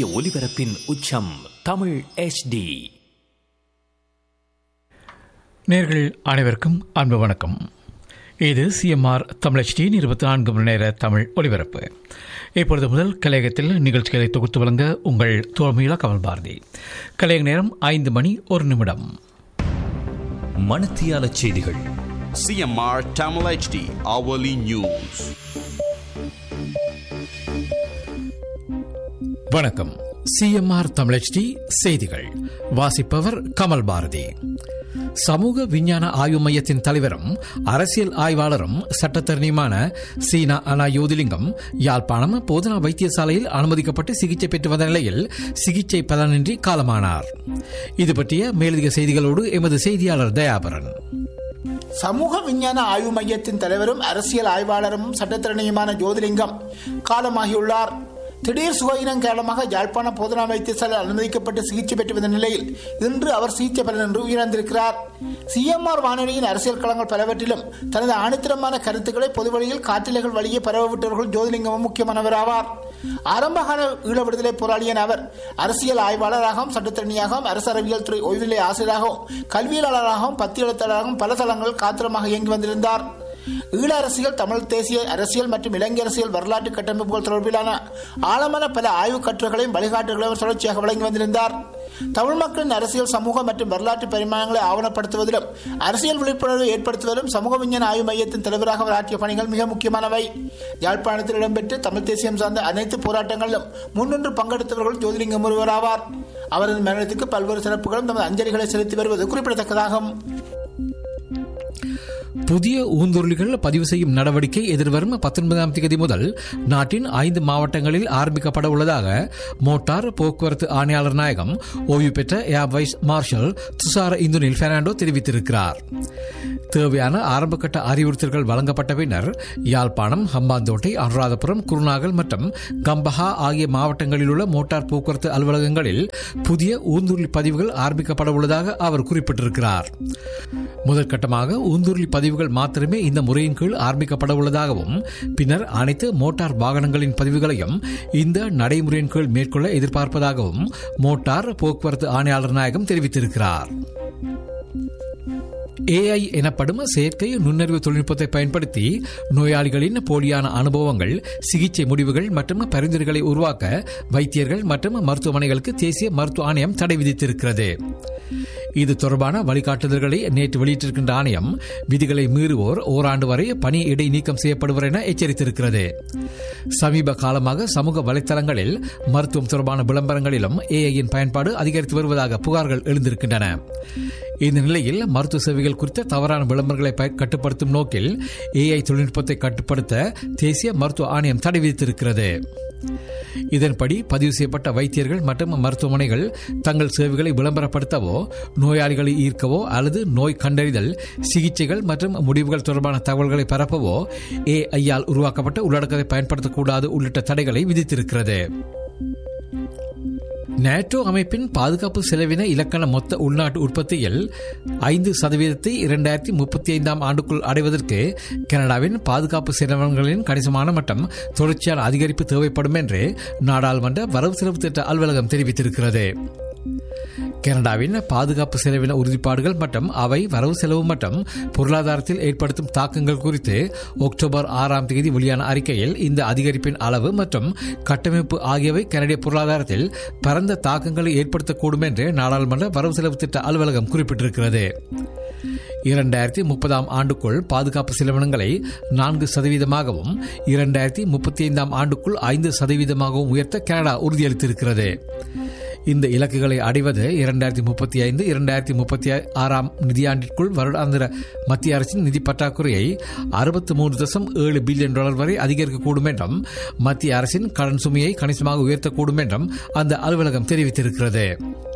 சூரிய ஒளிபரப்பின் உச்சம் தமிழ் HD நேர்கள் அனைவருக்கும் அன்பு வணக்கம் இது சிஎம்ஆர் தமிழச்சியின் இருபத்தி நான்கு மணி நேர தமிழ் ஒலிபரப்பு இப்பொழுது முதல் கலையகத்தில் நிகழ்ச்சிகளை தொகுத்து வழங்க உங்கள் தோல்மையில கமல் பாரதி கலையக நேரம் ஐந்து மணி ஒரு நிமிடம் மணத்தியால செய்திகள் CMR Tamil HD hourly news. வணக்கம் சிஎம்ஆர் தமிழச்டி செய்திகள் வாசிப்பவர் கமல் பாரதி சமூக விஞ்ஞான ஆய்வு மையத்தின் தலைவரும் அரசியல் ஆய்வாளரும் சட்டத்தரணியுமான சீனா அனா யோதிலிங்கம் யாழ்ப்பாணம் போதனா வைத்தியசாலையில் அனுமதிக்கப்பட்டு சிகிச்சை பெற்று வந்த நிலையில் சிகிச்சை பலனின்றி காலமானார் இது பற்றிய மேலதிக செய்திகளோடு எமது செய்தியாளர் தயாபரன் சமூக விஞ்ஞான ஆய்வு மையத்தின் தலைவரும் அரசியல் ஆய்வாளரும் சட்டத்திறனையுமான ஜோதிலிங்கம் காலமாகியுள்ளார் திடீர் சுகயினம் காரணமாக யாழ்ப்பாண போதனா வைத்தியசாலை அனுமதிக்கப்பட்டு சிகிச்சை பெற்று வந்த நிலையில் இன்று அவர் சிகிச்சை பலனின்றி உயிரிழந்திருக்கிறார் சிஎம்ஆர் வானொலியின் அரசியல் களங்கள் பலவற்றிலும் தனது ஆணித்தரமான கருத்துக்களை பொதுவழியில் காற்றிலைகள் வழியே பரவவிட்டவர்கள் ஜோதிலிங்கமும் முக்கியமானவராவார் ஆரம்பகால ஈழ விடுதலை போராளியான அவர் அரசியல் ஆய்வாளராகவும் சட்டத்திறனியாகவும் அரசு அறிவியல் துறை ஓய்வுநிலை ஆசிரியராகவும் கல்வியலாளராகவும் பத்தி எழுத்தாளராகவும் பல தளங்களில் காத்திரமாக இயங்கி வந்திருந்தார் ஈழ அரசியல் தமிழ் தேசிய அரசியல் மற்றும் இலங்கை அரசியல் வரலாற்று கட்டமைப்புகள் தொடர்பிலான ஆழமான பல ஆய்வுக் கட்டுரைகளையும் வழிகாட்டுகளையும் தொடர்ச்சியாக வழங்கி வந்திருந்தார் தமிழ் மக்களின் அரசியல் சமூக மற்றும் வரலாற்று பரிமாணங்களை ஆவணப்படுத்துவதிலும் அரசியல் விழிப்புணர்வை ஏற்படுத்துவதிலும் சமூக விஞ்ஞான ஆய்வு மையத்தின் தலைவராக அவர் ஆற்றிய பணிகள் மிக முக்கியமானவை யாழ்ப்பாணத்தில் இடம்பெற்று தமிழ் தேசியம் சார்ந்த அனைத்து போராட்டங்களிலும் முன்னின்று பங்கெடுத்தவர்கள் ஜோதிலிங்கம் ஒருவராவார் அவரது மரணத்துக்கு பல்வேறு சிறப்புகளும் தமது அஞ்சலிகளை செலுத்தி வருவது குறிப்பிடத்தக்கதாகும் புதிய ஊந்துருளிகள் பதிவு செய்யும் நடவடிக்கை எதிர்வரும் பத்தொன்பதாம் தேதி முதல் நாட்டின் ஐந்து மாவட்டங்களில் ஆரம்பிக்கப்பட உள்ளதாக மோட்டார் போக்குவரத்து ஆணையாளர் நாயகம் ஓய்வு பெற்ற air vice marshal Thushara Indunil Fernando தெரிவித்திருக்கிறார் தேவையான ஆரம்பகட்ட அறிவுறுத்தல்கள் வழங்கப்பட்ட பின்னர் யாழ்ப்பாணம் ஹம்பாந்தோட்டை அனுராதபுரம் குருநாகல் மற்றும் கம்பஹா ஆகிய மாவட்டங்களில் உள்ள மோட்டார் போக்குவரத்து அலுவலகங்களில் புதிய ஊந்துருளி பதிவுகள் ஆரம்பிக்கப்பட உள்ளதாக அவர் குறிப்பிட்டிருக்கிறார் முதற்கட்டமாக ஊந்துருளி பதிவுகள் மாத்திரமே இந்த முறையின் கீழ் ஆரம்பிக்கப்பட உள்ளதாகவும் பின்னர் அனைத்து மோட்டார் வாகனங்களின் பதிவுகளையும் இந்த நடைமுறையின் கீழ் மேற்கொள்ள எதிர்பார்ப்பதாகவும் மோட்டார் போக்குவரத்து ஆணையாளர் நாயகம் தெரிவித்திருக்கிறார் ஏஐ எனப்படும் செயற்கை நுண்ணறிவு தொழில்நுட்பத்தை பயன்படுத்தி நோயாளிகளின் போலியான அனுபவங்கள் சிகிச்சை முடிவுகள் மற்றும் பரிந்துரைகளை உருவாக்க வைத்தியர்கள் மற்றும் மருத்துவமனைகளுக்கு தேசிய மருத்துவ ஆணையம் தடை விதித்திருக்கிறது இது தொடர்பான வழிகாட்டுதல்களை நேற்று வெளியிட்டிருக்கின்ற ஆணையம் விதிகளை மீறுவோர் ஓராண்டு வரை பணி இடை நீக்கம் செய்யப்படுவர் என எச்சரித்திருக்கிறது சமீப காலமாக சமூக வலைத்தளங்களில் மருத்துவம் தொடர்பான விளம்பரங்களிலும் ஏஐயின் பயன்பாடு அதிகரித்து வருவதாக புகார்கள் எழுந்திருக்கின்றன இந்த நிலையில் மருத்துவ சேவைகள் குறித்த தவறான விளம்பரங்களை ப- கட்டுப்படுத்தும் நோக்கில் ஏஐ தொழில்நுட்பத்தை கட்டுப்படுத்த தேசிய மருத்துவ ஆணையம் தடை விதித்திருக்கிறது இதன்படி பதிவு செய்யப்பட்ட வைத்தியர்கள் மற்றும் மருத்துவமனைகள் தங்கள் சேவைகளை விளம்பரப்படுத்தவோ நோயாளிகளை ஈர்க்கவோ அல்லது நோய் கண்டறிதல் சிகிச்சைகள் மற்றும் முடிவுகள் தொடர்பான தகவல்களை பரப்பவோ ஏஐயால் உருவாக்கப்பட்ட உள்ளடக்கத்தை பயன்படுத்தக்கூடாது உள்ளிட்ட தடைகளை விதித்திருக்கிறது நேட்டோ அமைப்பின் பாதுகாப்பு செலவின இலக்கண மொத்த உள்நாட்டு உற்பத்தியில் ஐந்து சதவீதத்தை இரண்டாயிரத்தி முப்பத்தி ஐந்தாம் ஆண்டுக்குள் அடைவதற்கு கனடாவின் பாதுகாப்பு செலவினங்களின் கணிசமான மற்றும் தொடர்ச்சியான அதிகரிப்பு தேவைப்படும் என்று நாடாளுமன்ற வரவு செலவு திட்ட அலுவலகம் தெரிவித்திருக்கிறது கனடாவின் பாதுகாப்பு செலவின உறுதிப்பாடுகள் மற்றும் அவை வரவு செலவு மற்றும் பொருளாதாரத்தில் ஏற்படுத்தும் தாக்கங்கள் குறித்து அக்டோபர் ஆறாம் தேதி வெளியான அறிக்கையில் இந்த அதிகரிப்பின் அளவு மற்றும் கட்டமைப்பு ஆகியவை கனடிய பொருளாதாரத்தில் பரந்த தாக்கங்களை ஏற்படுத்தக்கூடும் என்று நாடாளுமன்ற வரவு செலவு திட்ட அலுவலகம் குறிப்பிட்டிருக்கிறது இரண்டாயிரத்தி முப்பதாம் ஆண்டுக்குள் பாதுகாப்பு செலவினங்களை நான்கு சதவீதமாகவும் இரண்டாயிரத்தி முப்பத்தி ஐந்தாம் ஆண்டுக்குள் ஐந்து சதவீதமாகவும் உயர்த்த கனடா உறுதியளித்திருக்கிறது இந்த இலக்குகளை அடைவது இரண்டாயிரத்தி முப்பத்தி ஐந்து இரண்டாயிரத்தி முப்பத்தி ஆறாம் நிதியாண்டிற்குள் வருடாந்திர மத்திய அரசின் நிதி பற்றாக்குறையை அறுபத்தி மூன்று தசம் ஏழு பில்லியன் டாலர் வரை அதிகரிக்கக்கூடும் என்றும் மத்திய அரசின் கடன் சுமையை கணிசமாக உயர்த்தக்கூடும் என்றும் அந்த அலுவலகம் தெரிவித்திருக்கிறது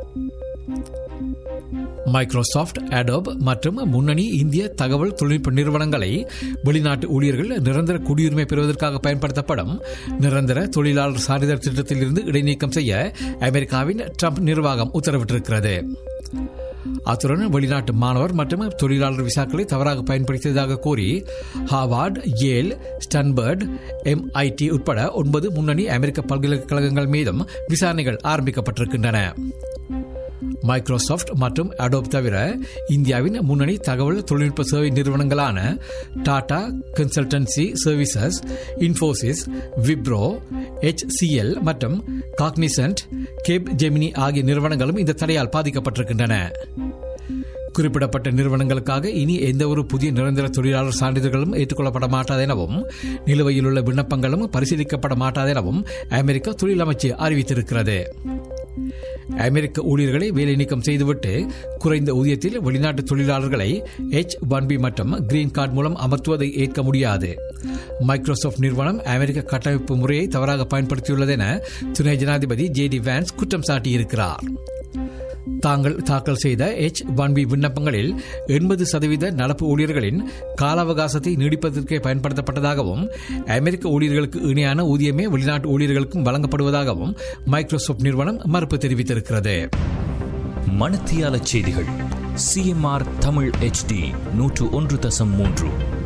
மைக்ரோசாஃப்ட் அடோப் மற்றும் முன்னணி இந்திய தகவல் தொழில்நுட்ப நிறுவனங்களை வெளிநாட்டு ஊழியர்கள் நிரந்தர குடியுரிமை பெறுவதற்காக பயன்படுத்தப்படும் நிரந்தர தொழிலாளர் சான்றிதழ் திட்டத்திலிருந்து இடைநீக்கம் செய்ய அமெரிக்காவின் ட்ரம்ப் நிர்வாகம் உத்தரவிட்டிருக்கிறது அத்துடன் வெளிநாட்டு மாணவர் மற்றும் தொழிலாளர் விசாக்களை தவறாக பயன்படுத்தியதாக கூறி ஹாவார்ட் ஏல் ஸ்டன்பர்ட் எம்ஐடி உட்பட ஒன்பது முன்னணி அமெரிக்க பல்கலைக்கழகங்கள் மீதும் விசாரணைகள் ஆரம்பிக்கப்பட்டிருக்கின்றன மைக்ரோசாஃப்ட் மற்றும் அடோப் தவிர இந்தியாவின் முன்னணி தகவல் தொழில்நுட்ப சேவை நிறுவனங்களான Tata consultancy services Infosys Wipro HCL மற்றும் காக்னிசன்ட் கேப் ஜெமினி ஆகிய நிறுவனங்களும் இந்த தடையால் பாதிக்கப்பட்டிருக்கின்றன குறிப்பிடப்பட்ட நிறுவனங்களுக்காக இனி எந்த ஒரு புதிய நிரந்தர தொழிலாளர் சான்றிதழ்களும் ஏற்றுக்கொள்ளப்பட மாட்டாது எனவும் நிலுவையில் உள்ள விண்ணப்பங்களும் பரிசீலிக்கப்பட மாட்டாது எனவும் அமெரிக்க தொழில் அமைச்சு அறிவித்திருக்கிறது அமெரிக்க ஊழியர்களை வேலை நீக்கம் செய்துவிட்டு குறைந்த ஊதியத்தில் வெளிநாட்டு தொழிலாளர்களை எச் ஒன் பி மற்றும் கிரீன் கார்டு மூலம் அமர்த்துவதை ஏற்க முடியாது மைக்ரோசாஃப்ட் நிறுவனம் அமெரிக்க கட்டமைப்பு முறையை தவறாக பயன்படுத்தியுள்ளது என துணை ஜனாதிபதி ஜே டி வேன்ஸ் குற்றம் சாட்டியிருக்கிறார் தாங்கள் தாக்கல் செய்த எச் ஒன் பி விண்ணப்பங்களில் எண்பது சதவீத நடப்பு ஊழியர்களின் கால அவகாசத்தை நீடிப்பதற்கே பயன்படுத்தப்பட்டதாகவும் அமெரிக்க ஊழியர்களுக்கு இணையான ஊதியமே வெளிநாட்டு ஊழியர்களுக்கும் வழங்கப்படுவதாகவும் மைக்ரோசாஃப்ட் நிறுவனம் மறுப்பு தெரிவித்திருக்கிறது மணத்தியால செய்திகள் சிஎம்ஆர் தமிழ் HD நூற்று ஒன்று தசம் மூன்று